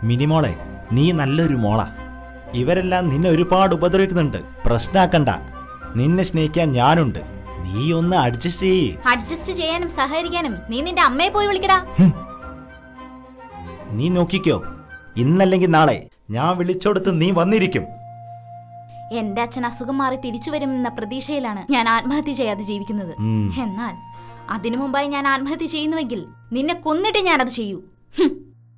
മിനിമോളെ നീ നല്ലൊരു മോളാ ഇവരെല്ലാം നിന്നെ ഒരുപാട് ഉപദ്രവിക്കുന്നുണ്ട് പ്രശ്നാക്കണ്ട നിന്നെ സ്നേഹിക്കാൻ ഞാനുണ്ട് നീ ഒന്ന് അഡ്ജസ്റ്റ് ചെയ്യ് അഡ്ജസ്റ്റ് ചെയ്യാനും സഹകരിക്കാനും നീ നിന്റെ അമ്മയെ പോയി വിളിക്കടാ നീ നോക്കിക്കോ ഇന്നല്ലെങ്കിൽ നാളെ ഞാൻ വിളിച്ചോടുത്ത് നീ വന്നിരിക്കും എന്റെ അച്ഛൻ അസുഖം മാറി തിരിച്ചു വരുമെന്ന പ്രതീക്ഷയിലാണ് ഞാൻ ആത്മഹത്യ ചെയ്യാതെ ജീവിക്കുന്നത് ഉം. എന്നാൽ അതിനു മുമ്പായി ഞാൻ ആത്മഹത്യ ചെയ്യുന്നുവെങ്കിൽ നിന്നെ കൊന്നിട്ട് ഞാനത് ചെയ്യൂ ഹും.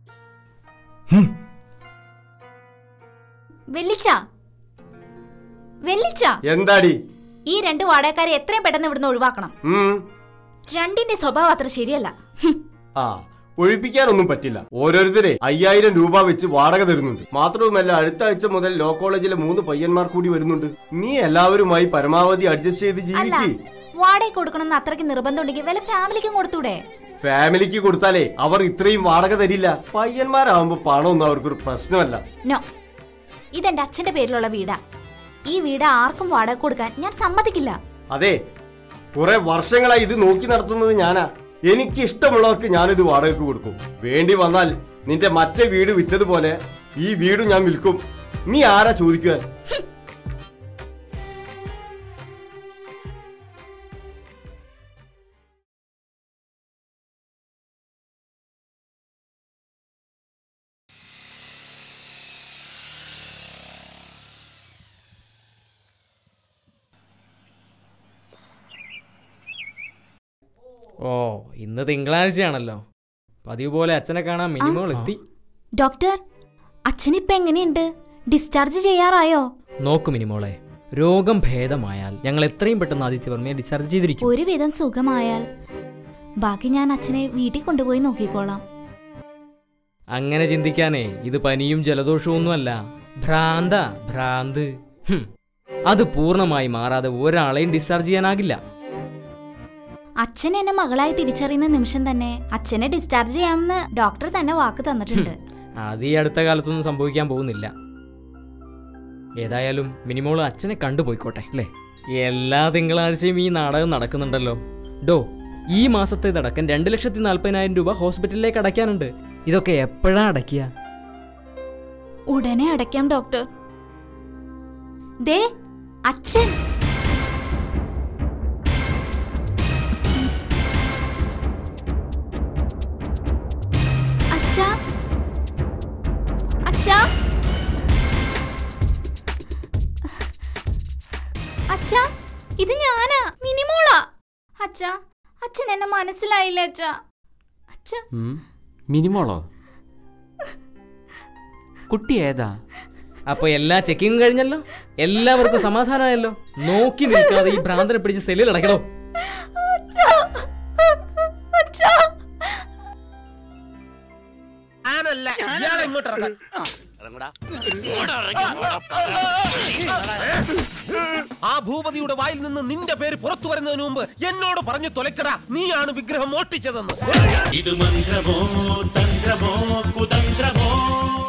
വെല്ലിച്ച വെല്ലിച്ച എന്താടി ഈ രണ്ട് വാടകക്കാരെ എത്രയും പെട്ടെന്ന് ഇവിടുന്ന് ഒഴിവാക്കണം ഉം. രണ്ടിന്റെ സ്വഭാവം അത്ര ശരിയല്ല ഹും. ആ ഒഴിപ്പിക്കാനൊന്നും പറ്റില്ല ഓരോരുത്തരെ അയ്യായിരം രൂപ വെച്ച് വാടക തരുന്നുണ്ട് മാത്രവുമല്ല അടുത്ത ആഴ്ച മുതൽ ലോ കോളേജിലെ മൂന്ന് പയ്യന്മാർ കൂടി വരുന്നുണ്ട് നീ എല്ലാവരുമായി പരമാവധി അഡ്ജസ്റ്റ് ചെയ്ത് അല്ല ജീവിക്ക് വാടക കൊടുക്കണമെന്ന് അത്രയ്ക്ക് നിർബന്ധമുണ്ടെങ്കിൽ വല്ല ഫാമിലിക്കും കൊടുത്തൂടെ ഫാമിലിക്ക് കൊടുത്താലേ അവർ ഇത്രയും വാടക തരില്ല പയ്യന്മാരാവുമ്പോ പണമൊന്നും അവർക്കൊരു പ്രശ്നമല്ല നോ ഇതെന്റെ അച്ഛന്റെ പേരിലുള്ള വീടാ ഈ വീട് ആർക്കും വാടക കൊടുക്കാൻ ഞാൻ സമ്മതിക്കില്ല അതെ കുറെ വർഷങ്ങളായി ഇത് നോക്കി നടത്തുന്നത് ഞാനാ എനിക്ക് ഇഷ്ടമുള്ളവർക്ക് ഞാനിത് വാടകയ്ക്ക് കൊടുക്കും വേണ്ടി വന്നാൽ നിന്റെ മറ്റേ വീട് വിറ്റതുപോലെ ഈ വീട് ഞാൻ വിൽക്കും നീ ആരാ ചോദിക്കുവാൻ ഓ ഇന്ന് തിങ്കളാഴ്ചയാണല്ലോ പതിവ് പോലെ അച്ഛനെ കാണാൻ മിനിമോൾ എത്തി ഡോക്ടർ അച്ഛനിപ്പ എങ്ങനെയുണ്ട് ഡിസ്ചാർജ് ചെയ്യാറായോ നോക്കു മിനിമോളെ രോഗം ഭേദമായാൽ ഞങ്ങൾ എത്രയും പെട്ടെന്ന് ആദിത്യവർമ്മയെ ഡിസ്ചാർജ് ചെയ്തിരിക്കും ഒരുവിധം സുഖമായാൽ ബാക്കി ഞാൻ അച്ഛനെ വീട്ടിൽ കൊണ്ടുപോയി നോക്കിക്കോളാം അങ്ങനെ ചിന്തിക്കാനേ ഇത് പനിയും ജലദോഷവും ഒന്നുമല്ല ഭ്രാന്ത ഭ്രാന്ത് ഹും. അത് പൂർണ്ണമായി മാറാതെ ഒരാളെയും ഡിസ്ചാർജ് ചെയ്യാനാകില്ല അച്ഛൻ എന്നെ മകളായി തിരിച്ചറിയുന്ന നിമിഷം തന്നെ അച്ഛനെ ഡിസ്ചാർജ് ചെയ്യാമെന്ന് ഡോക്ടർ തന്നെ വാക്ക് തന്നിട്ടുണ്ട് അത് ഈ അടുത്ത കാലത്തൊന്നും സംഭവിക്കാൻ പോകുന്നില്ല ഏതായാലും മിനിമോള് അച്ഛനെ കണ്ടുപോയിക്കോട്ടെ അല്ലേ എല്ലാ തിങ്കളാഴ്ചയും ഈ നാടകം നടക്കുന്നുണ്ടല്ലോ ഡോ ഈ മാസത്തേതടക്കം രണ്ട് ലക്ഷത്തി നാൽപ്പതിനായിരം രൂപ ഹോസ്പിറ്റലിലേക്ക് അടയ്ക്കാനുണ്ട് ഇതൊക്കെ എപ്പോഴാ അടയ്ക്കുക ഉടനെ അടയ്ക്കാം ഡോക്ടർ ദേ അച്ഛൻ അച്ഛാ അച്ഛാ അച്ഛാ ഇത് ഞാനാ മിനിമോളാ അച്ഛാ അച്ഛൻ എന്നെ മനസ്സിലായില്ല അച്ഛാ അച്ഛാ മിനിമോളോ കുട്ടി ഏതാ അപ്പൊ എല്ലാ ചെക്കിങ്ങും കഴിഞ്ഞല്ലോ എല്ലാവർക്കും സമാധാനമായല്ലോ നോക്കി നിൽക്കാതെ ഈ ഭ്രാന്തനെ പിടിച്ച് സെല്ലിൽ അടയ്ക്കണോ അച്ഛാ ഞാനല്ല ഇയാളെ ഇങ്ങോട്ട് ഇറങ്ങാൻ ആ ഭൂപതിയുടെ വായിൽ നിന്ന് നിന്റെ പേര് പുറത്തു വരുന്നതിന് മുമ്പ് എന്നോട് പറഞ്ഞു തൊലക്കടാ നീയാണ് വിഗ്രഹം മോഷ്ടിച്ചതെന്ന് ഇത് മന്ത്രമോ തന്ത്രമോ കുതന്ത്രമോ